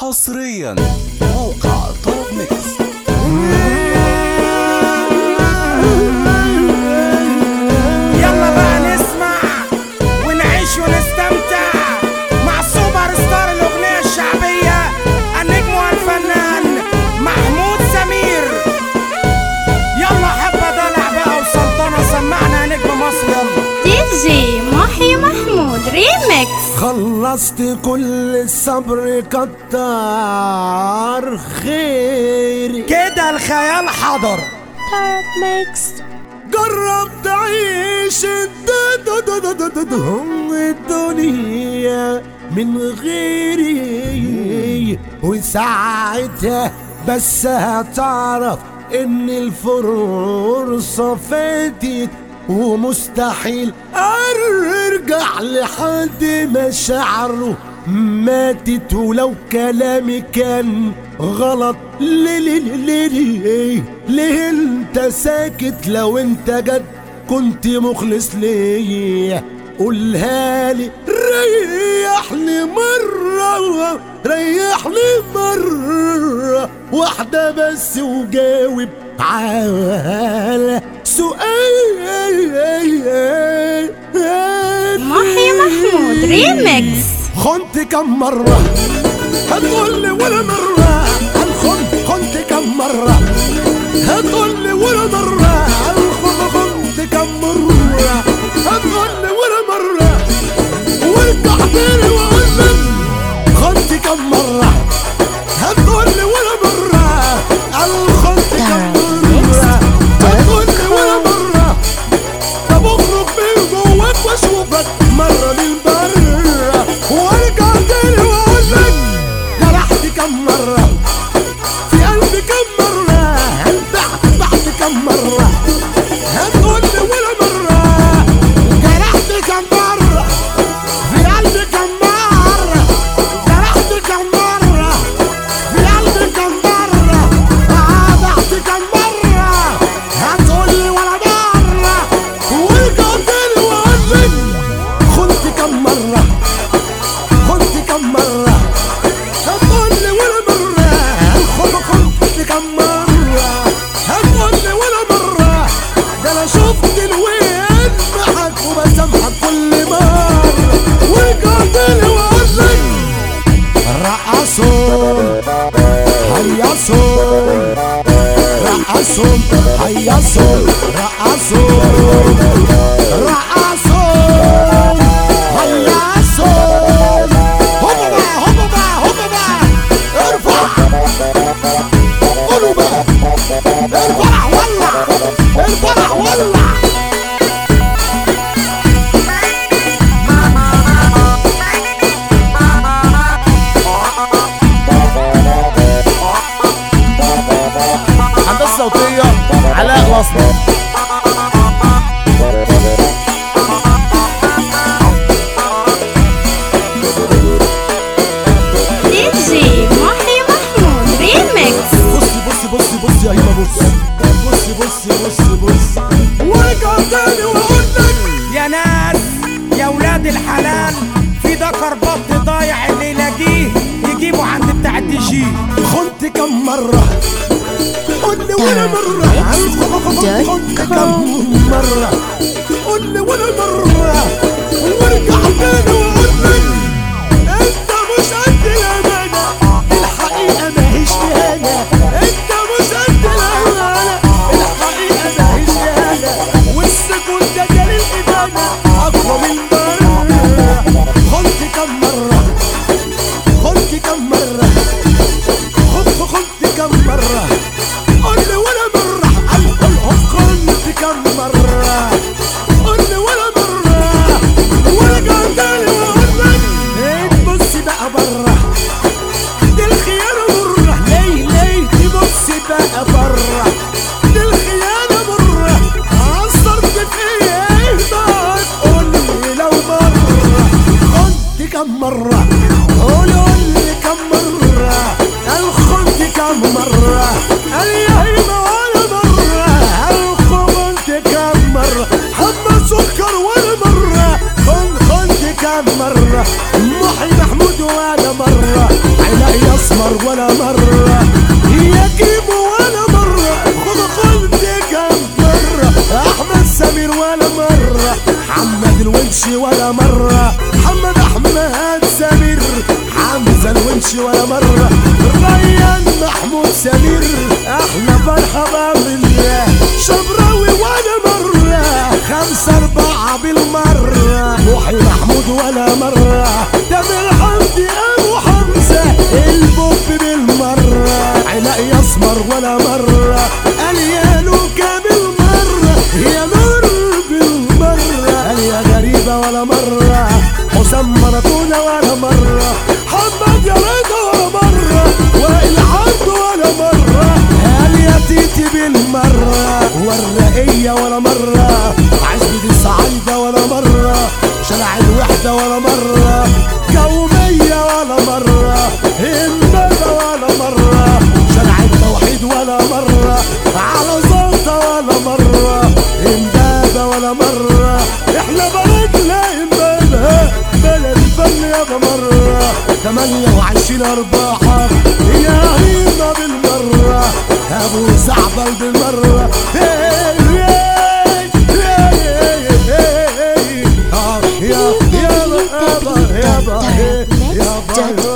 حصريا موقع طرب ميكس يلا بقى نسمع ونعيش ونستمتع مع سوبر ستار الأغنية الشعبية النجم والفنان محمود سمير يلا حبة دلع بقى وسلطنة سمعنا يا نجم مصر يلا دي جي محي محمود ريميكس خلصت كل الصبر كتر خيري كده الخيال حضر طرب ميكس جرب تعيش الدنيا من غيري وساعتها بس هتعرف ان الفرصة فاتت ومستحيل ارجع لحد مشاعره ماتت ولو كلامي كان غلط ليه ليه ليه ليه ليه انت ساكت لو انت جد كنت مخلص ليا قولها لي ريحني مرة ريحني مرة واحدة بس وجاوب على سؤال محي محمود ريميكس خنت كم مرة هتقول لي ولا مرة الخنت خنت كم مرة هتقول لي ولا مرة الخنت خنت كم مرة هتقول لي ولا مرة وانت احضري وقول لي خنت كم مرة هتقول لي ولا مرة الخنت كم مرة هتقول لي ولا مرة طب اخرج من جواك واشوفك مرة من برا وارجع تاني واقول لك جرحت كم مرة في قلبي كم مرة انبعت بعد كم مرة هتقول لي ولا مرة جرحت كم مرة في قلبي كم مرة جرحت كم مرة في قلبي كم مرة بعت كم مرة هتقول لي ولا مرة وارجع تاني واقول لك خنت كم مرة خنت كم مرة هتقول لي ولا مرة الخوف خنت كم مرة هتقول لي ولا مرة ده انا شفت الوين معك وبسامحك كل مرة ورجعت لي واقول لك رقصهم هيصهم رقصهم هيصهم رقصهم رقصهم هيصهم هوبا بقى هوبا بقى هوبا بقى ارفع قولوا بقى الفرح ولع الفرح ولع هندسه صوتيه علاء وصل دي جي محي محمود ريميكس بصي بصي بصي بصي يا هيما بصي بصي بصي بصي بصي وارجع تاني واقول لك يا ناس يا ولاد الحلال في ذكر بط ضايع اللي يلاقيه يجيبه عند بتاع الدي جي خنت كم مرة قول لي ولا مرة خنت كم مرة قول لي ولا مرة وارجع تاني واقول لك انت مش قد الامانة الحقيقة ماهيش انا انت مش قد الامانة الحقيقة ماهيش انا والسكوت ده دليل ايدانا اقوى من بره خنت كم مرة خنت كم مرة خنت خنت كم مرة قول لي ولا مرة قلبهم خنت كم مرة قول لي ولا مرة اسمر ولا مرة يا كيمو ولا مرة خد خد كم مرة احمد سمير ولا مرة محمد الونشي ولا مرة محمد احمد سمير حمزة الونشي ولا مرة ريان محمود سمير احلى فرحة بالله شبراوي ولا مرة خمسة أربعة بالمرة محي محمود ولا مرة تامر حمدي أبو حمزة البوب بالمرة علاء يسمر ولا مرة قال يا لوكا بالمرة يا نور بالمرة قال يا غريبة ولا مرة حسام مراطونة ولا مرة محمد يا رضا ولا مرة وائل عبد ولا مرة قال يا تيتي بالمرة والرقية ولا مرة عزبة الصعايدة ولا مرة شارع الوحدة ولا مرة قومية ولا مرة همدة ولا مرة شارع التوحيد ولا مرة على زلطة ولا مرة امدادة ولا مرة احنا بلدنا امبابة بلد الفن يا مرة 28 أربعة يا هينا بالمرة أبو زعبل بالمرة هي هي هي هي هي آه، يا يا يابا يابا يابا